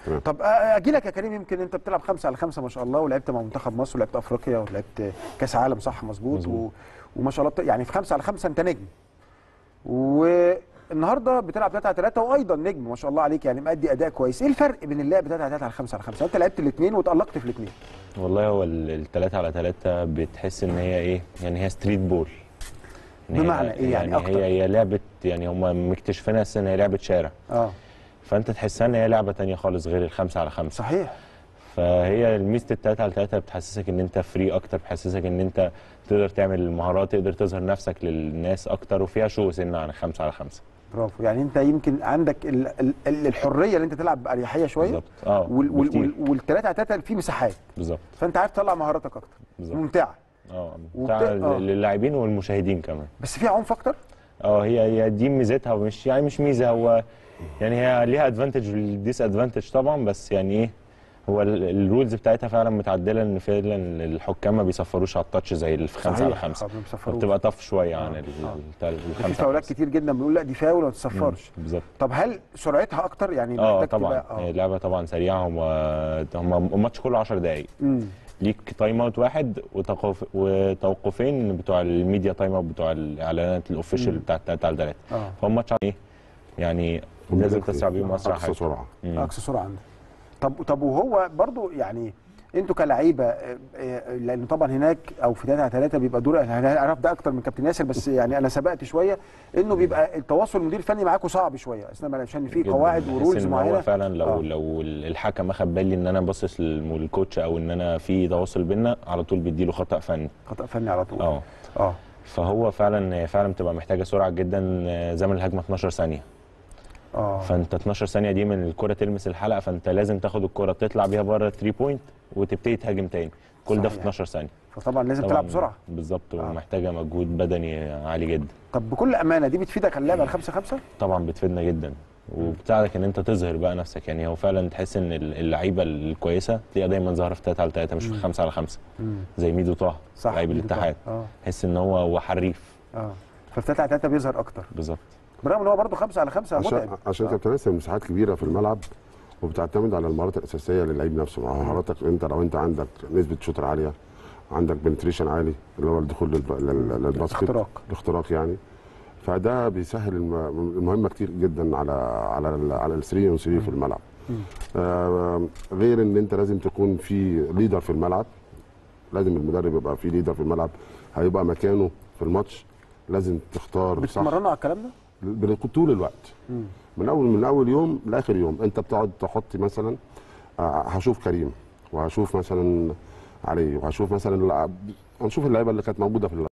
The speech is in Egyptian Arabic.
تمام. طب اجي لك يا كريم يمكن انت بتلعب خمسة على خمسة ما شاء الله ولعبت مع منتخب مصر ولعبت افريقيا ولعبت كاس عالم صح مظبوط مظبوط. و... وما شاء الله بت... يعني في خمسة على خمسة انت نجم والنهارده بتلعب 3 على 3 وايضا نجم ما شاء الله عليك يعني مأدي اداء كويس ايه الفرق بين اللعب 3 على 3 على 5 على 5 انت لعبت الاثنين وتألقت في الاثنين والله هو الثلاثة على ثلاثة بتحس ان هي ايه يعني هي ستريت بول إن هي- بمعنى إيه يعني يعني أكتر؟ هي هي لعبة يعني هم مكتشفينها أساساً ان هي لعبة شارع اه فانت تحسها ان هي لعبة تانية خالص غير الخمسة على خمسة صحيح فهي ميزه التلاته على تلاته بتحسسك ان انت فري اكتر بتحسسك ان انت تقدر تعمل مهارات تقدر تظهر نفسك للناس اكتر وفيها شو سنه عن الخمسه على خمسه برافو يعني انت يمكن عندك ال... ال... ال- الحريه اللي انت تلعب باريحيه شويه بالظبط اه وال... وال... بكتير. وال... والثلاثه على ثلاثه في مساحات بالظبط فانت عارف تطلع مهاراتك اكتر بالظبط ممتعه اه وبت- بتاع آه. للاعبين والمشاهدين كمان بس في عنف اكتر اه هي هي دي ميزتها ومش يعني مش ميزه هو يعني هي ليها ادفانتج وديس ادفانتج طبعا بس يعني ايه هو ال- الرولز بتاعتها فعلا متعدله ان فعلا الحكام ما بيصفروش على التاتش زي اللي في خمسه على صحيح. خمسه آه، ما بيصفروش. فبتبقى طف شويه آه، عن ال- آه. التل- في الخمسه على فاولات خمسة. كتير جدا بيقول لا دي فاول وما تصفرش بالظبط طب هل سرعتها اكتر يعني اه محتاج طبعا تبقى- هي اللعبه طبعا سريعه هم هم الماتش كله 10 دقائق مم. ليك تايم اوت واحد وتوقف وتوقفين بتوع الميديا تايم اوت بتوع الاعلانات الاوفيشال مم. بتاع التلاته على ثلاثه اه فهم ماتش ايه يعني لازم تسرع بيهم اسرع اقصى حاجه سرعه مم. اقصى سرعه عنده طب طب وهو برضو يعني انتوا كلعيبه آه، آه، لان طبعا هناك او في 3 على 3 بيبقى دور انا اعرف ده اكتر من كابتن ياسر بس يعني انا سبقت شويه انه بيبقى التواصل المدير الفني معاكم صعب شويه اصلا عشان في جداً. قواعد بحس ورولز إن هو معينه فعلا لو آه. لو الحكم اخد بالي ان انا باصص للكوتش او ان انا في تواصل بينا على طول بيديله خطا فني خطا فني على طول اه اه فهو فعلا فعلا بتبقى محتاجه سرعه جدا آه، زمن الهجمه 12 ثانيه اه فانت 12 ثانيه دي من الكره تلمس الحلقه فانت لازم تاخد الكره تطلع بيها بره 3 بوينت وتبتدي تهاجم تاني كل ده في صحيح. 12 ثانيه فطبعا لازم طبعاً تلعب بسرعه بالظبط آه. ومحتاجه مجهود بدني عالي جدا طب بكل امانه دي بتفيدك اللعبه الخمسة خمسة طبعا بتفيدنا جدا وبتساعدك ان انت تظهر بقى نفسك يعني هو فعلا تحس ان اللعيبه الكويسه تلاقيها دايما ظاهره في 3 على 3 مش في 5 على 5 زي ميدو طه صح لعيب ميدو الاتحاد طه. اه تحس ان هو هو حريف اه ففي 3 على 3 بيظهر اكتر بالظبط برغم ان هو برضه 5 على 5 عشان متعب عشان آه. كابتن ياسر مساحات كبيره في الملعب وبتعتمد على المهارات الاساسيه للعيب نفسه مهاراتك انت لو انت عندك نسبه شوتر عاليه عندك بنتريشن عالي اللي هو الدخول للب- لل- للباسكت اختراق. الاختراق يعني فده بيسهل الم- المهمه كتير جدا على على ال- على ال 3 اون 3 في الملعب آه غير ان انت لازم تكون في ليدر في الملعب لازم المدرب يبقى في ليدر في الملعب هيبقى مكانه في الماتش لازم تختار صح بتمرنوا على الكلام ده؟ بال- طول الوقت مم. من اول من اول يوم لاخر يوم انت بتقعد تحط مثلا آه، هشوف كريم وهشوف مثلا علي وهشوف مثلا هنشوف اللعيبه اللي كانت موجوده في